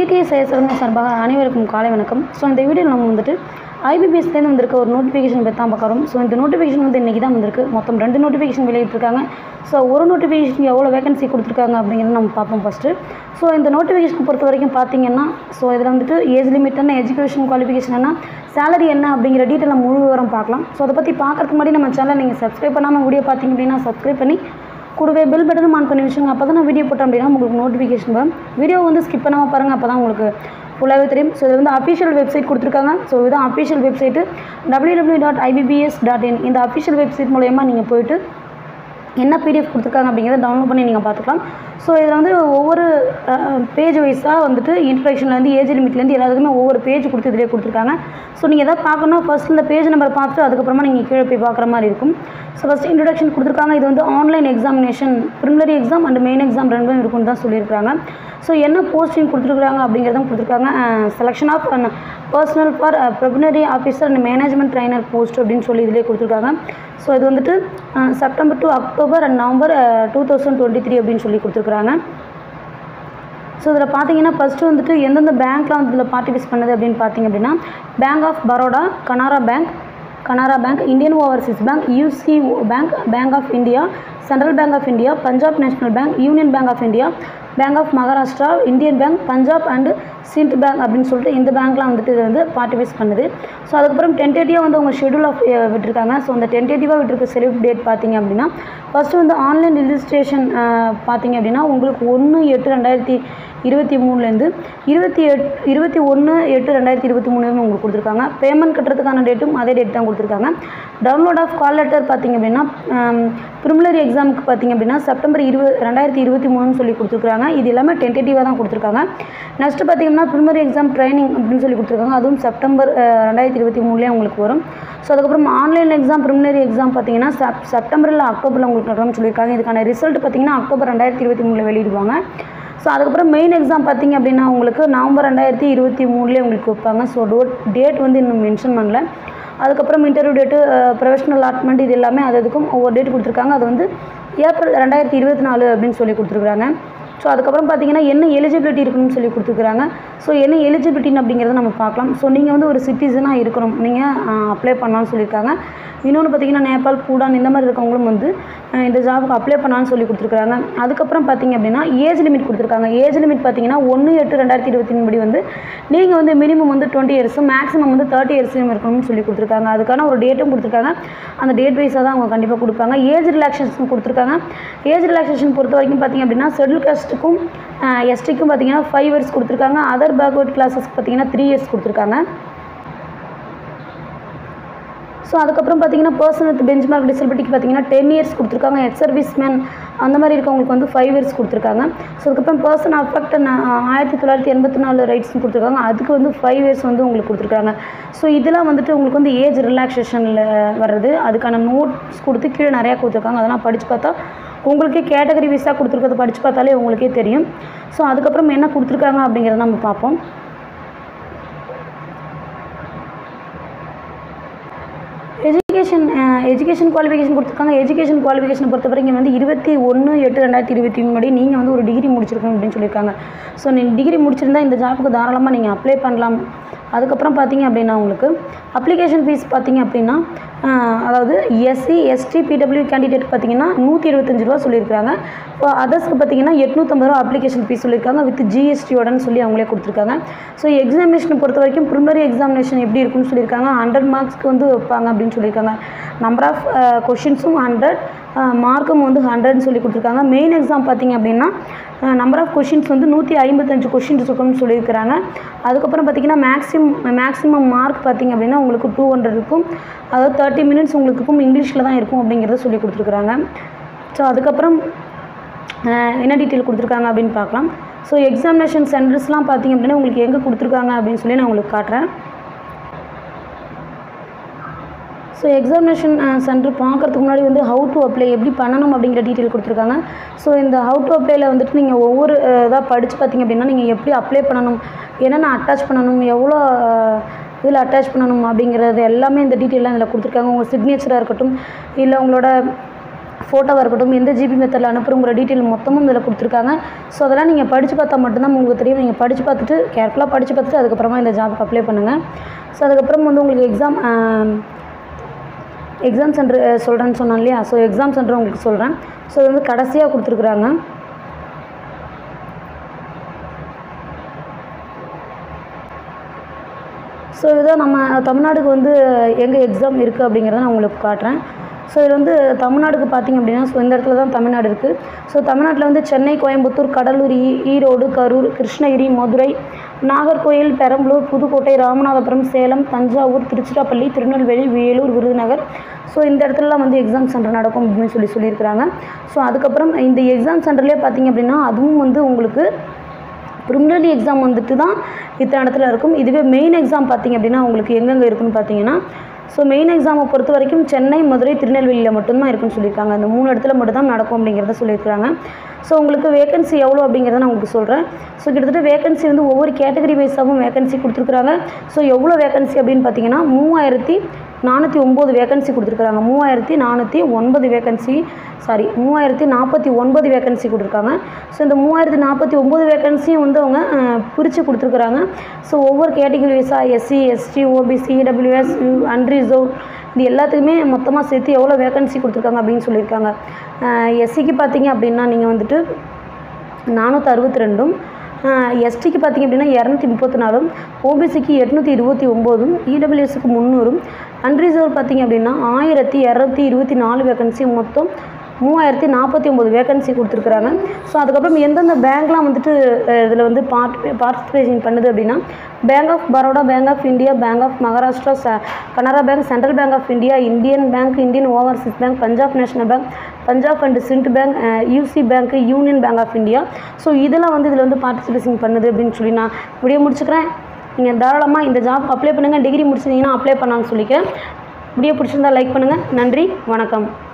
DD சேசவங்க சார்பாக அனைவருக்கும் காலை வணக்கம் ஸோ இந்த வீடியோவில் நம்ம வந்துட்டு ஐபிபிஎஸ்லேருந்து வந்திருக்க ஒரு நோட்டிஃபிகேஷன் பற்றி தான் பார்க்குறோம் ஸோ இந்த நோட்டிஃபிகேஷன் வந்து இன்றைக்கி தான் வந்திருக்கு மொத்தம் ரெண்டு நோட்டிஃபிகேஷன் வெளியிட்டிருக்காங்க ஸோ ஒரு நோட்டிஃபிகேஷன் எவ்வளோ வேகன்சி கொடுத்துருக்காங்க அப்படிங்கிறத நம்ம பார்ப்போம் ஃபஸ்ட்டு ஸோ இந்த நோட்டிஃபிகேஷன் பொறுத்த வரைக்கும் பார்த்தீங்கன்னா ஸோ இதில் வந்துட்டு ஏஜ் லிமிட் என்ன எஜுகேஷன் குவாலிஃபிகேஷன் என்ன சேலரி என்ன அப்படிங்கிற டீட்டெயில் நம்ம முழு விவரம் பார்க்கலாம் ஸோ அதை பற்றி பார்க்கறதுக்கு முன்னாடி நம்ம சேனலை நீங்கள் சப்ஸ்கிரைப் பண்ணாமல் வீடியோ பார்த்தீங்க அப்படின்னா சப்ஸ்கிரைப் பண்ணி கூடவே பெல் பட்டனும் ஆன் பண்ணி வச்சுங்க அப்போ தான் நான் வீடியோ போட்டேன் அப்படின்னா உங்களுக்கு நோட்டிஃபிகேஷன் வரும் வீடியோ வந்து ஸ்கிப் பண்ணாமல் பாருங்கள் அப்போ தான் உங்களுக்கு ஃபுல்லாகவே தெரியும் ஸோ இது வந்து அஃபிஷியல் வெப்சைட் கொடுத்துருக்காங்க ஸோ இதுதான் official website www.ibbs.in dot IBPS dot in இந்த அஃபிஷியல் வெப்சைட் மூலயமா நீங்கள் போயிட்டு என்ன பிடிஎஃப் கொடுத்துருக்காங்க அப்படிங்கிறத டவுன்லோட் பண்ணி நீங்கள் பார்த்துக்கலாம் ஸோ இதில் வந்து ஒவ்வொரு பேஜ் வைஸாக வந்துட்டு இன்ட்ரடக்ஷன்லேருந்து ஏஜ் லிமிட்லேருந்து எல்லாத்துக்குமே ஒவ்வொரு பேஜ் கொடுத்து இதிலே கொடுத்துருக்காங்க ஸோ நீங்கள் எதாவது பார்க்கணும் ஃபர்ஸ்ட் இந்த பேஜ் நம்பர் பார்த்துட்டு அதுக்கப்புறமா நீங்கள் கீழே போய் பார்க்குற மாதிரி இருக்கும் ஸோ ஃபஸ்ட் இன்ட்ரடக்ஷன் கொடுத்துருக்காங்க இது வந்து online examination preliminary exam and main exam ரெண்டும் இருக்குன்னு தான் சொல்லியிருக்காங்க ஸோ என்ன போஸ்டிங் கொடுத்துருக்காங்க அப்படிங்கிறதும் கொடுத்துருக்காங்க selection of personnel for preliminary officer and management trainer post அப்படின்னு சொல்லி இதிலே கொடுத்துருக்காங்க ஸோ இது வந்துட்டு September to October and November two thousand twenty three அப்படின்னு சொல்லி கொடுத்துருக்குறாங்க ஸோ இதில் பார்த்தீங்கன்னா ஃபஸ்ட்டு வந்துட்டு எந்தெந்த பேங்க்லாம் வந்து இதில் பார்ட்டிசிபேட் பண்ணுது அப்படின்னு பார்த்தீங்க அப்படின்னா bank of Baroda Canara bank Canara bank Indian overseas bank UC bank bank of India central bank of India Punjab national bank union bank of India bank of Maharashtra Indian bank Punjab and Sind bank அப்படின்னு சொல்லிட்டு இந்த பேங்க்லாம் வந்துட்டு இது வந்து பார்ட்டிசிபேட் பண்ணுது ஸோ அதுக்கப்புறம் டென்டேட்டிவாக வந்து அவங்க ஷெடியூல் ஆஃப் விட்டுருக்காங்க ஸோ அந்த டென்டேட்டிவாக விட்டுருக்க செலிப் டேட் பார்த்தீங்க அப்படின்னா ஃபஸ்ட்டு வந்து ஆன்லைன் ரிஜிஸ்ட்ரேஷன் பார்த்தீங்க அப்படின்னா உங்களுக்கு ஒன்று எட்டு ரெண்டாயிரத்தி இருபத்தி மூணுலேருந்து இருபத்தி எட் இருபத்தி ஒன்று எட்டு ரெண்டாயிரத்தி இருபத்தி மூணு உங்களுக்கு கொடுத்துருக்காங்க பேமெண்ட் கட்டுறதுக்கான டேட்டும் அதே டேட் தான் கொடுத்துருக்காங்க டவுன்லோட் ஆஃப் கால் லெட்டர் பார்த்தீங்க அப்படின்னா ப்ரிமிலரி எக்ஸாமுக்கு பார்த்தீங்க அப்படின்னா செப்டம்பர் இருபது ரெண்டாயிரத்தி இருபத்தி மூணுன்னு சொல்லி கொடுத்துருக்காங்க இது எல்லாமே டென்டேட்டிவாக தான் கொடுத்துருக்காங்க நெக்ஸ்ட்டு பார்த்தீங்கன்னா ப்ரிமிலரி எக்ஸாம் ட்ரைனிங் அப்படின்னு சொல்லி கொடுத்துருக்காங்க அதுவும் செப்டம்பர் ரெண்டாயிரத்தி இருபத்தி மூணுலேயே உங்களுக்கு வரும் ஸோ அதுக்கப்புறம் ஆன்லைன் எக்ஸாம் ப்ரிமினரி எக்ஸாம் பார்த்தீங்கன்னா செப் செப்டம்பரில் அக்டோபரில் உங்களுக்கு நடக்கும்னு சொல்லியிருக்காங்க இதுக்கான ரிசல்ட் பார்த்தீங்கன்னா அக்டோபர் ரெண்டாயிரத்தி இருபத்தி மூணில் வெளியிடுவாங்க ஸோ அதுக்கப்புறம் மெயின் எக்ஸாம் பார்த்தீங்க அப்படின்னா உங்களுக்கு நவம்பர் ரெண்டாயிரத்தி இருபத்தி மூணுலேயே உங்களுக்கு வைப்பாங்க ஸோ டோட் டேட் வந்து இன்னும் மென்ஷன் பண்ணல அதுக்கப்புறம் இன்டர்வியூ டேட்டு ப்ரொஃபஷனல் அலாட்மெண்ட் இது எல்லாமே அது அதுக்கும் ஒவ்வொரு டேட் கொடுத்துருக்காங்க அது வந்து ஏப்ரல் ரெண்டாயிரத்தி இருபத்தி நாலு அப்படின்னு சொல்லி கொடுத்துருக்குறாங்க ஸோ அதுக்கப்புறம் பார்த்தீங்கன்னா என்ன எலிஜிபிலிட்டி இருக்கணும்னு சொல்லி கொடுத்துருக்குறாங்க ஸோ என்ன எலிஜிபிலிட்டின்னு அப்படிங்கிறத நம்ம பார்க்கலாம் ஸோ நீங்கள் வந்து ஒரு சிட்டிசனாக இருக்கணும் நீங்கள் அப்ளை பண்ணலாம்னு சொல்லியிருக்காங்க இன்னொன்று பார்த்தீங்கன்னா நேபாள் பூடான் இந்த மாதிரி இருக்கவங்களும் வந்து இந்த ஜாபுக்கு அப்ளை பண்ணலாம்னு சொல்லி கொடுத்துருக்காங்க அதுக்கப்புறம் பார்த்தீங்க அப்படின்னா ஏஜ் லிமிட் கொடுத்துருக்காங்க ஏஜ் லிமிட் பார்த்தீங்கன்னா ஒன்று எட்டு ரெண்டாயிரத்தி இருபத்தி படி வந்து நீங்கள் வந்து மினிமம் வந்து டுவெண்ட்டி இயர்ஸும் மேக்ஸிமம் வந்து தேர்ட்டி இயர்ஸும் இருக்கணும்னு சொல்லி கொடுத்துருக்காங்க அதுக்கான ஒரு டேட்டும் கொடுத்துருக்காங்க அந்த டேட் வைஸாக தான் அவங்க கண்டிப்பாக கொடுப்பாங்க ஏஜ் ரிலாக்ஸேஷன் கொடுத்துருக்காங்க ஏஜ் ரிலாக்ஸேஷன் பொறுத்த வரைக்கும் பார்த்தீங்க அப்படின்னா ஷெட்யூல் காஸ்ட்டுக்கும் எஸ்டிக்கும் பார்த்தீங்கன்னா ஃபைவ் இயர்ஸ் கொடுத்துருக்காங்க அதர் பேக்வர்ட் கிளாஸஸ்க்கு பார்த்தீங்கன்னா த்ரீ இயர்ஸ் கொடுத்துருக்காங்க ஸோ அதுக்கப்புறம் பார்த்தீங்கன்னா பர்சன் வித் பெஞ்ச் மார்க் டிசபிலிட்டிக்கு பார்த்தீங்கன்னா டென் இயர்ஸ் கொடுத்துருக்காங்க எக்ஸ் சர்வீஸ் மேன் அந்த மாதிரி இருக்கவங்களுக்கு வந்து ஃபைவ் இயர்ஸ் கொடுத்துருக்காங்க ஸோ அதுக்கப்புறம் பர்சன் அஃபெக்ட் ஆயிரத்தி தொள்ளாயிரத்தி எண்பத்தி நாலு ரைட்ஸ்னு கொடுத்துருக்காங்க அதுக்கு வந்து ஃபைவ் இயர்ஸ் வந்து உங்களுக்கு கொடுத்துருக்காங்க ஸோ இதெல்லாம் வந்துட்டு உங்களுக்கு வந்து ஏஜ் ரிலாக்ஸேஷனில் வர்றது அதுக்கான நோட்ஸ் கொடுத்து கீழே நிறையா கொடுத்துருக்காங்க அதெல்லாம் படித்து பார்த்தா உங்களுக்கே கேட்டகரி வைஸாக கொடுத்துருக்கறது படித்து பார்த்தாலே உங்களுக்கே தெரியும் ஸோ அதுக்கப்புறம் என்ன கொடுத்துருக்காங்க அப்படிங்கிறத நம்ம பார்ப்போம் எஜுகேஷன் எஜுகேஷன் குவாலிஃபிகேஷன் கொடுத்துருக்காங்க எஜுகேஷன் குவாலிஃபிகேஷனை பொறுத்த வரைக்கும் வந்து இருபத்தி ஒன்று எட்டு ரெண்டாயிரத்தி இருபத்தி மூணு நீங்கள் வந்து ஒரு டிகிரி முடிச்சிருக்கணும் அப்படின்னு சொல்லியிருக்காங்க ஸோ நீங்கள் டிகிரி முடிச்சிருந்தா இந்த ஜாப்புக்கு தாராளமாக நீங்கள் அப்ளை பண்ணலாம் அதுக்கப்புறம் பார்த்தீங்க அப்படின்னா உங்களுக்கு அப்ளிகேஷன் ஃபீஸ் பார்த்தீங்க அப்படின்னா அதாவது எஸ்சி எஸ்டி பிடபிள்யூ கேண்டிடேட் பார்த்தீங்கன்னா நூற்றி இருபத்தஞ்சு ரூபா சொல்லியிருக்காங்க இப்போ அதர்ஸ்க்கு பார்த்தீங்கன்னா எட்நூற்றம்பது ரூபா அப்ளிகேஷன் ஃபீஸ் சொல்லியிருக்காங்க வித் ஜிஎஸ்டியோடன்னு சொல்லி அவங்களே கொடுத்துருக்காங்க ஸோ எக்ஸாமினேஷனை பொறுத்த வரைக்கும் ப்ரிமரி எக்ஸாமினேஷன் எப்படி இருக்குன்னு சொல்லியிருக்காங்க ஹண்ட்ரட் மார்க்ஸ்க்கு வந்து வைப்பாங்க அப்படின்னு சொல்லியிருக்காங்க நம்பர் ஆஃப் கொஷின்ஸும் ஹண்ட்ரட் மார்க்கும் வந்து ஹண்ட்ரட்னு சொல்லி கொடுத்துருக்காங்க மெயின் எக்ஸாம் பார்த்தீங்க அப்படின்னா நம்பர் ஆஃப் கொஷின்ஸ் வந்து நூற்றி ஐம்பத்தஞ்சு கொஷின்ஸ் இருக்கும்னு சொல்லியிருக்கிறாங்க அதுக்கப்புறம் பார்த்தீங்கன்னா மேக்ஸிமம் மேக்ஸிமம் மார்க் பார்த்தீங்க அப்படின்னா உங்களுக்கு டூ ஹண்ட்ரட் இருக்கும் அதாவது தேர்ட்டி மினிட்ஸ் உங்களுக்கு இருக்கும் இங்கிலீஷில் தான் இருக்கும் அப்படிங்கிறத சொல்லி கொடுத்துருக்குறாங்க ஸோ அதுக்கப்புறம் என்ன டீட்டெயில் கொடுத்துருக்காங்க அப்படின்னு பார்க்கலாம் ஸோ எக்ஸாமினேஷன் சென்டர்ஸ்லாம் பார்த்தீங்க அப்படின்னா உங்களுக்கு எங்கே கொடுத்துருக்காங்க அப்படின்னு சொல்லி நான் உங்களுக்கு காட்டுறேன் ஸோ எக்ஸாமினேஷன் சென்டர் பார்க்குறதுக்கு முன்னாடி வந்து ஹவு டு அப்ளை எப்படி பண்ணணும் அப்படிங்கிற டீட்டெயில் கொடுத்துருக்காங்க ஸோ இந்த ஹவு டு அப்ளைல வந்துட்டு நீங்கள் ஒவ்வொரு இதாக படித்து பார்த்தீங்க அப்படின்னா நீங்கள் எப்படி அப்ளை பண்ணணும் என்னென்ன அட்டாச் பண்ணணும் எவ்வளோ இதில் அட்டாச் பண்ணணும் அப்படிங்கிறது எல்லாமே இந்த டீட்டெயிலாம் இதில் கொடுத்துருக்காங்க உங்கள் சிக்னேச்சராக இருக்கட்டும் இல்லை உங்களோட ஃபோட்டோவாக இருக்கட்டும் எந்த ஜிபி மெத்தடில் அனுப்புகிறோங்கிற டீட்டெயில் மொத்தமும் இதில் கொடுத்துருக்காங்க ஸோ அதெல்லாம் நீங்கள் படித்து பார்த்தா மட்டும்தான் உங்களுக்கு தெரியும் நீங்கள் படித்து பார்த்துட்டு கேர்ஃபுல்லாக படித்து பார்த்துட்டு அதுக்கப்புறமா இந்த ஜாப்க்கு அப்ளை பண்ணுங்கள் ஸோ அதுக்கப்புறம் வந்து உங்களுக்கு எக்ஸாம் எக்ஸாம் சென்டர் சொல்கிறேன்னு சொன்னேன் இல்லையா ஸோ எக்ஸாம் சென்டர் உங்களுக்கு சொல்கிறேன் ஸோ இது வந்து கடைசியாக கொடுத்துருக்குறாங்க ஸோ இதான் நம்ம தமிழ்நாடுக்கு வந்து எங்கே எக்ஸாம் இருக்குது அப்படிங்கிறத நான் உங்களுக்கு காட்டுறேன் ஸோ இதில் வந்து தமிழ்நாடுக்கு பார்த்தீங்க அப்படின்னா ஸோ இந்த இடத்துல தான் தமிழ்நாடு இருக்குது ஸோ தமிழ்நாட்டில் வந்து சென்னை கோயம்புத்தூர் கடலூர் ஈ ஈரோடு கரூர் கிருஷ்ணகிரி மதுரை நாகர்கோயில் பெரம்பலூர் புதுக்கோட்டை ராமநாதபுரம் சேலம் தஞ்சாவூர் திருச்சிராப்பள்ளி திருநெல்வேலி வேலூர் விருதுநகர் ஸோ இந்த இடத்துலலாம் வந்து எக்ஸாம் சென்டர் நடக்கும் அப்படின்னு சொல்லி சொல்லியிருக்கிறாங்க ஸோ அதுக்கப்புறம் இந்த எக்ஸாம் சென்டர்லேயே பார்த்தீங்க அப்படின்னா அதுவும் வந்து உங்களுக்கு ப்ரிலிமினரி எக்ஸாம் வந்துட்டு தான் இத்தனை இடத்துல இருக்கும் இதுவே மெயின் எக்ஸாம் பார்த்தீங்க அப்படின்னா உங்களுக்கு எங்கெங்கே இருக்குன்னு பார்த்தீங்கன்னா ஸோ மெயின் எக்ஸாமை பொறுத்த வரைக்கும் சென்னை மதுரை திருநெல்வேலியில் மட்டும்தான் இருக்குன்னு சொல்லியிருக்காங்க அந்த மூணு இடத்துல மட்டும்தான் நடக்கும் அப்படிங்கிறத சொல்லியிருக்காங்க ஸோ உங்களுக்கு வேகன்சி எவ்வளோ அப்படிங்கிறத நான் உங்களுக்கு சொல்கிறேன் ஸோ கிட்டத்தட்ட வேகன்சி வந்து ஒவ்வொரு கேட்டகரி வைஸாகவும் வேகன்சி கொடுத்துருக்குறாங்க ஸோ எவ்வளோ வேகன்சி அப்படின்னு பார்த்தீங்கன்னா மூவாயிரத்தி நானூற்றி ஒம்பது வேகன்சி கொடுத்துருக்குறாங்க மூவாயிரத்தி நானூற்றி ஒன்பது வேகன்சி சாரி மூவாயிரத்தி நாற்பத்தி ஒன்பது வேகன்சி கொடுத்துருக்காங்க ஸோ இந்த மூவாயிரத்தி நாற்பத்தி ஒம்பது வேகன்சியும் வந்து அவங்க பிரித்து கொடுத்துருக்குறாங்க ஸோ ஒவ்வொரு கேட்டகரி வைஸாக SC ST OBC EWS unreserved இது எல்லாத்துக்குமே மொத்தமாக சேர்த்து எவ்வளோ வேகன்சி கொடுத்துருக்காங்க அப்படின்னு சொல்லியிருக்காங்க எஸ்சிக்கு பார்த்தீங்க அப்படின்னா நீங்கள் வந்துட்டு நானூற்றி அறுபத்தி ரெண்டும் எஸ்டிக்கு பார்த்தீங்க அப்படின்னா இரநூத்தி முப்பத்தி நாலும் ஓபிசிக்கு எட்நூற்றி இருபத்தி ஒம்போதும் இடபிள்யூஎஸ்க்கு முந்நூறும் அன்ரிசர்வ் பார்த்தீங்க அப்படின்னா ஆயிரத்தி இரநூத்தி இருபத்தி நாலு வேகன்சி மொத்தம் மூவாயிரத்தி நாற்பத்தி ஒம்பது வேகன்சி கொடுத்துருக்குறாங்க ஸோ அதுக்கப்புறம் எந்தெந்த பேங்க்லாம் வந்துட்டு இதில் வந்து பார்ட் பார்ட்டிசிபேஷன் பண்ணுது அப்படின்னா bank of Baroda bank of India bank of Maharashtra ச Canara bank central bank of India Indian bank Indian overseas bank Punjab national bank Punjab and Sind bank UC bank union bank of India so இதெல்லாம் வந்து இதில் வந்து பார்ட்டிசிபேஷன் பண்ணுது அப்படின்னு சொல்லி நான் வீடியோ முடிச்சுக்கிறேன் நீங்கள் தாராளமாக இந்த ஜாப் அப்ளை பண்ணுங்கள் டிகிரி முடிச்சிருந்தீங்கன்னா அப்ளை பண்ணான்னு சொல்லிக்கிறேன் வீடியோ பிடிச்சிருந்தா லைக் பண்ணுங்கள் நன்றி வணக்கம்